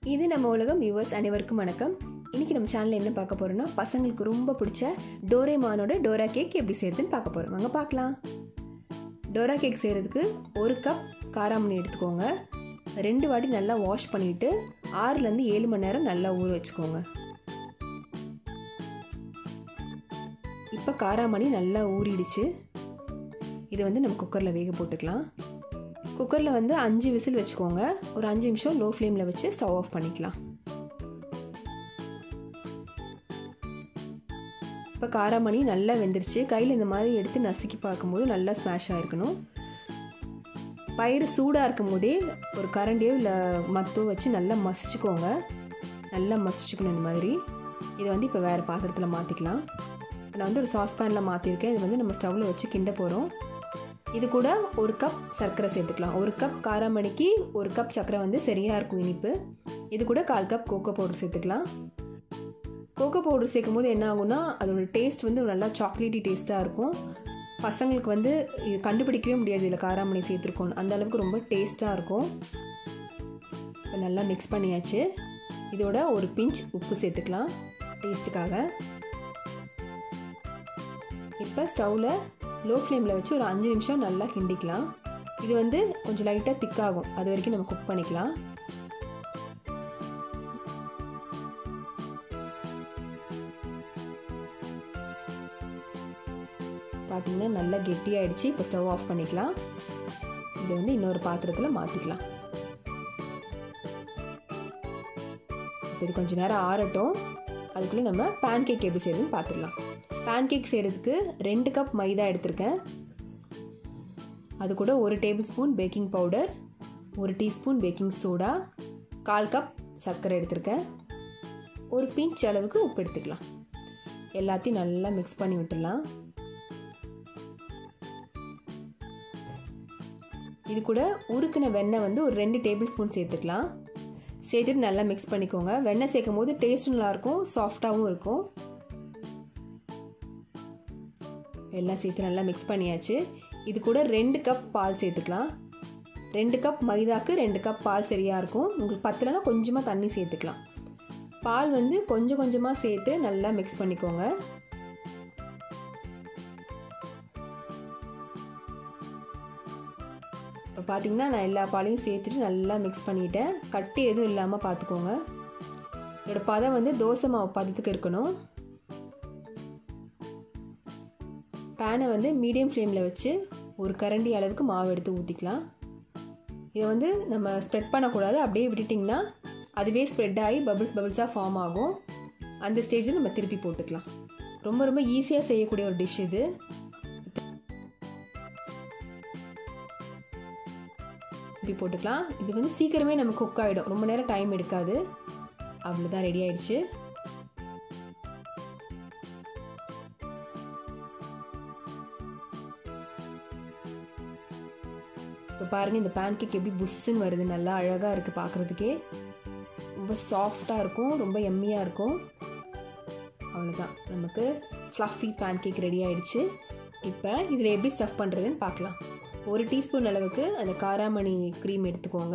இது நம்ம உலகம் வியூவர்ஸ் அனைவருக்கும் வணக்கம் இன்னைக்கு நம்ம சேனல்ல என்ன பார்க்க போறோம்னா பசங்களுக்கு ரொம்ப பிடிச்ச டோரேமானோட டோரா கேக் எப்படி செய்யறதுன்னு பார்க்க போறோம் வாங்க பார்க்கலாம் டோரா கேக் செய்யறதுக்கு ஒரு கப் காராமணி எடுத்துக்கோங்க ரெண்டு வாட்டி நல்லா வாஷ் பண்ணிட்டு ஆறுலேருந்து ஏழு மணி நேரம் நல்லா ஊற வச்சுக்கோங்க இப்போ காராமணி நல்லா ஊறிடுச்சு இதை வந்து நம்ம குக்கரில் வேக போட்டுக்கலாம் குக்கரில் வந்து அஞ்சு விசில் வச்சுக்கோங்க ஒரு அஞ்சு நிமிஷம் லோ ஃப்ளேமில் வச்சு ஸ்டவ் ஆஃப் பண்ணிக்கலாம் இப்போ காராமணி நல்லா வெந்துருச்சு கையில் இந்த மாதிரி எடுத்து நசுக்கி பார்க்கும்போது நல்லா ஸ்மாஷ் ஆகிருக்கணும் பயிறு சூடாக இருக்கும் போதே ஒரு கரண்டியோ இல்லை மத்தோ வச்சு நல்லா மசிச்சுக்கோங்க நல்லா மசிச்சுக்கணும் இந்த மாதிரி இதை வந்து இப்போ வேறு பாத்திரத்தில் மாற்றிக்கலாம் நான் வந்து ஒரு சாஸ்பேனில் மாற்றிருக்கேன் இது வந்து நம்ம ஸ்டவ்வில் வச்சு கிண்ட போகிறோம் இது கூட ஒரு கப் சர்க்கரை சேர்த்துக்கலாம் ஒரு கப் காராமணிக்கு ஒரு கப் சர்க்கரை வந்து சரியாக இருக்கும் இனிப்பு இது கூட கால் கப் கோகோ பவுடர் சேர்த்துக்கலாம் கோகோ பவுடர் சேர்க்கும் போது என்ன ஆகும்னா அதோட டேஸ்ட் வந்து நல்லா சாக்லேட்டி டேஸ்ட்டாக இருக்கும் பசங்களுக்கு வந்து இது கண்டுபிடிக்கவே முடியாது இதில் காராமணி சேர்த்துருக்கோம் அந்த அளவுக்கு ரொம்ப டேஸ்ட்டாக இருக்கும் இப்போ நல்லா மிக்ஸ் பண்ணியாச்சு இதோட ஒரு பிஞ்ச் உப்பு சேர்த்துக்கலாம் டேஸ்ட்டுக்காக இப்போ ஸ்டவ்வில் லோ ஃப்ளேமில் வச்சு ஒரு அஞ்சு நிமிஷம் நல்லா கிண்டிக்கலாம் இது வந்து கொஞ்சம் லைட்டாக திக்காகும் அது வரைக்கும் நம்ம குக் பண்ணிக்கலாம் பார்த்தீங்கன்னா நல்லா கெட்டியாயிடுச்சு இப்போ ஸ்டவ் ஆஃப் பண்ணிக்கலாம் இதை வந்து இன்னொரு பாத்திரத்தில் மாற்றிக்கலாம் இப்போ இது கொஞ்சம் நேரம் ஆறட்டும் அதுக்குள்ளே நம்ம பேன் கேக் எப்படி செய்யறதுன்னு பார்த்துடலாம் பேன் கேக் செய்கிறதுக்கு ரெண்டு கப் மைதா எடுத்திருக்கேன் அது கூட ஒரு டேபிள் ஸ்பூன் பேக்கிங் பவுடர் ஒரு டீஸ்பூன் பேக்கிங் சோடா கால் கப் சர்க்கரை எடுத்திருக்கேன் ஒரு பிஞ்ச் அளவுக்கு உப்பு எடுத்துக்கலாம் எல்லாத்தையும் நல்லா மிக்ஸ் பண்ணி விட்டுடலாம் இது கூட உருக்கின வெண்ணெய் வந்து ஒரு ரெண்டு டேபிள் ஸ்பூன் சேர்த்துக்கலாம் சேர்த்துட்டு நல்லா மிக்ஸ் பண்ணிக்கோங்க வெண்ணெய் சேர்க்கும் போது டேஸ்ட்டும் நல்லாயிருக்கும் சாஃப்டாகவும் இருக்கும் எல்லாம் சேர்த்து நல்லா மிக்ஸ் பண்ணியாச்சு இது கூட ரெண்டு கப் பால் சேர்த்துக்கலாம் ரெண்டு கப் மைதாக்கு ரெண்டு கப் பால் சரியாக இருக்கும் உங்களுக்கு பத்தலைன்னா கொஞ்சமாக தண்ணி சேர்த்துக்கலாம் பால் வந்து கொஞ்சம் கொஞ்சமாக சேர்த்து நல்லா மிக்ஸ் பண்ணிக்கோங்க இப்போ பார்த்தீங்கன்னா நான் எல்லா பாலையும் சேர்த்துட்டு நல்லா மிக்ஸ் பண்ணிட்டேன் கட்டி எதுவும் இல்லாமல் பார்த்துக்கோங்க இதோட பதம் வந்து தோசை மாவு பதத்துக்கு இருக்கணும் பேனை வந்து மீடியம் ஃப்ளேமில் வச்சு ஒரு கரண்டி அளவுக்கு மாவு எடுத்து ஊற்றிக்கலாம் இதை வந்து நம்ம ஸ்ப்ரெட் பண்ணக்கூடாது அப்படியே விட்டுட்டிங்கன்னா அதுவே ஸ்ப்ரெட் ஆகி பபிள்ஸ் பபிள்ஸாக ஃபார்ம் ஆகும் அந்த ஸ்டேஜில் நம்ம திருப்பி போட்டுக்கலாம் ரொம்ப ரொம்ப ஈஸியாக செய்யக்கூடிய ஒரு டிஷ் இது திருப்பி போட்டுக்கலாம் இது வந்து சீக்கிரமே நம்ம குக் ஆகிடும் ரொம்ப நேரம் டைம் எடுக்காது அவ்வளோதான் ரெடி ஆயிடுச்சு இப்போ பாருங்கள் இந்த பேன் கேக் எப்படி புஷ்ஷுன்னு வருது நல்லா அழகாக இருக்குது பார்க்குறதுக்கே ரொம்ப சாஃப்டாக இருக்கும் ரொம்ப எம்மியாக இருக்கும் அவ்வளோதான் நமக்கு ஃப்ளஃபி பேன் கேக் ரெடி ஆயிடுச்சு இப்போ இதில் எப்படி ஸ்டஃப் பண்ணுறதுன்னு பார்க்கலாம் ஒரு டீஸ்பூன் அளவுக்கு அந்த காராமணி க்ரீம் எடுத்துக்கோங்க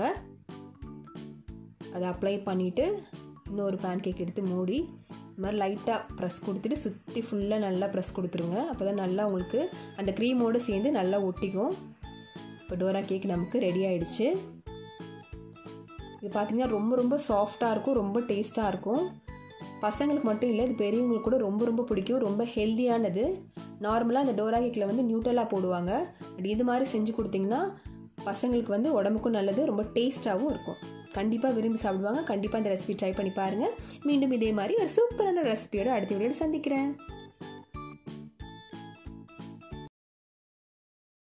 அதை அப்ளை பண்ணிவிட்டு இன்னொரு பேன் கேக் எடுத்து மூடி இந்த மாதிரி லைட்டாக ப்ரெஸ் கொடுத்துட்டு சுற்றி ஃபுல்லாக நல்லா ப்ரெஸ் கொடுத்துருங்க அப்போ தான் நல்லா உங்களுக்கு அந்த க்ரீமோடு சேர்ந்து நல்லா ஒட்டிக்கும் இப்போ டோரா கேக் நமக்கு ரெடி ஆயிடுச்சு இது பார்த்திங்கன்னா ரொம்ப ரொம்ப சாஃப்டாக இருக்கும் ரொம்ப டேஸ்ட்டாக இருக்கும் பசங்களுக்கு மட்டும் இல்லை இது பெரியவங்களுக்கு கூட ரொம்ப ரொம்ப பிடிக்கும் ரொம்ப ஹெல்த்தியானது நார்மலாக அந்த டோரா கேக்கில் வந்து நியூட்டலாக போடுவாங்க பட் இது மாதிரி செஞ்சு கொடுத்தீங்கன்னா பசங்களுக்கு வந்து உடம்புக்கும் நல்லது ரொம்ப டேஸ்ட்டாகவும் இருக்கும் கண்டிப்பாக விரும்பி சாப்பிடுவாங்க கண்டிப்பாக இந்த ரெசிபி ட்ரை பண்ணி பாருங்கள் மீண்டும் இதே மாதிரி ஒரு சூப்பரான ரெசிபியோட அடுத்த வீடியோட சந்திக்கிறேன்